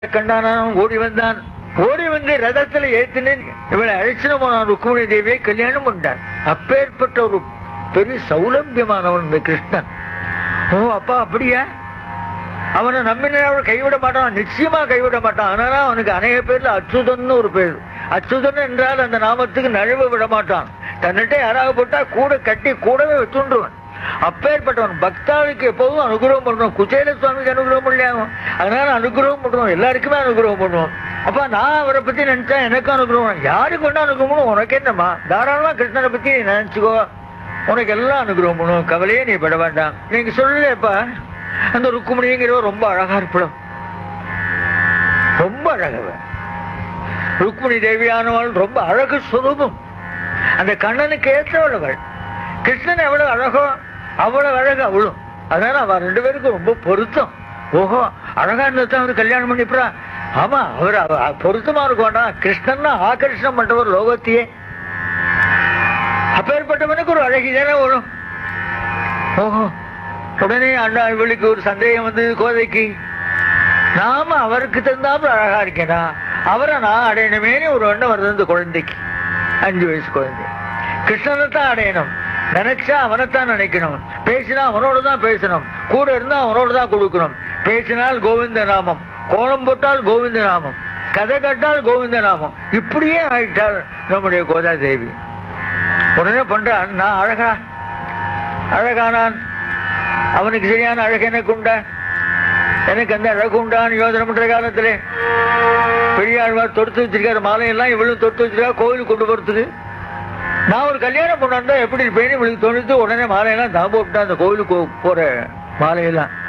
கண்டானான் ஓடி வந்தான் ஓடி வந்து ரதத்துல ஏத்தினு இவளை அழைச்சின போனான் ருக்மிணி தேவியை கல்யாணம் பண்ணான் அப்பேற்பட்ட ஒரு பெரிய சௌலபியமானவன் இந்த கிருஷ்ணன் ஓ அப்பா அப்படியா அவனை நம்பின அவனை கைவிட மாட்டான் நிச்சயமா கைவிட மாட்டான் ஆனாலும் அவனுக்கு அநேக பேர்ல அச்சுதன் ஒரு பேர் அச்சுதன் என்றால் அந்த நாமத்துக்கு நழுவ விட மாட்டான் தன்னிட்ட யாராவது போட்டா கூட கட்டி கூடவே வச்சுண்டுவன் அப்பேற்பட்டவன் பக்தாளுக்கு எப்போதும் அனுகிரகம் பண்றோம் குச்சேல சுவாமிக்கு அனுகிரகம் பண்ணலையாகும் அதனால அனுகிரகம் பண்றோம் எல்லாருக்குமே அனுகிரகம் பண்ணுவோம் அப்ப நான் அவரை பத்தி நினைச்சா எனக்கு அனுகிரகம் யாருக்கு வேணா அனுகிரகம் பண்ணும் உனக்கு என்னம்மா தாராளமா கிருஷ்ணனை பத்தி நினைச்சுக்கோ உனக்கு எல்லாம் அனுகிரகம் பண்ணுவோம் கவலையே நீ பட வேண்டாம் நீங்க சொல்லலையப்பா அந்த ருக்குமணிங்கிறவ ரொம்ப அழகா இருப்படும் ரொம்ப அழகவ ருக்மிணி தேவியானவள் ரொம்ப அழகு சுரூபம் அந்த கண்ணனுக்கு ஏற்றவள் அவள் கிருஷ்ணன் எவ்வளவு அழகோ அவ்வளவு அழகு அவளும் அதனால அவ ரெண்டு பேருக்கும் ரொம்ப பொருத்தம் ஓஹோ அழகா இருந்ததான் அவர் கல்யாணம் பண்ணிப்புறா ஆமா அவர் அவ- பொருத்தமா இருக்க வேண்டாம் கிருஷ்ணன்னா ஆகர்ஷணம் பண்றவர் லோகத்தையே அப்பேற்பட்டவனுக்கு ஒரு அழகி தானே வரும் ஓஹோ உடனே அண்ணா இவளுக்கு ஒரு சந்தேகம் வந்து கோதைக்கு நாம அவருக்கு தந்தாப்புல அழகா இருக்கேனா அவரை நான் அடையணுமேனு ஒரு எண்ணம் வருது இந்த குழந்தைக்கு அஞ்சு வயசு குழந்தை கிருஷ்ணனை தான் அடையணும் நினைச்சா அவனைத்தான் நினைக்கணும் பேசினா அவனோட தான் பேசணும் கூட இருந்தா அவனோட தான் கொடுக்கணும் பேசினால் கோவிந்த நாமம் கோலம் போட்டால் கோவிந்த நாமம் கதை கட்டால் கோவிந்த நாமம் இப்படியே ஆயிட்டாள் நம்முடைய கோதா தேவி உடனே பண்றான் நான் அழகா அழகானான் அவனுக்கு சரியான அழகு எனக்கு உண்டா எனக்கு அந்த அழகு உண்டான்னு யோசனை பண்ற காலத்துல பெரியாழ்வார் தொடுத்து வச்சிருக்காரு மாலையெல்லாம் இவளும் தொடுத்து வச்சிருக்கா கோயிலுக்கு கொண்டு போறதுக்கு நான் ஒரு கல்யாணம் பண்ணா எப்படி இருப்பேன்னு இவளுக்கு தோணுது உடனே மாலையெல்லாம் தான் போட்டு அந்த கோயிலுக்கு போற மாலையெல்லாம்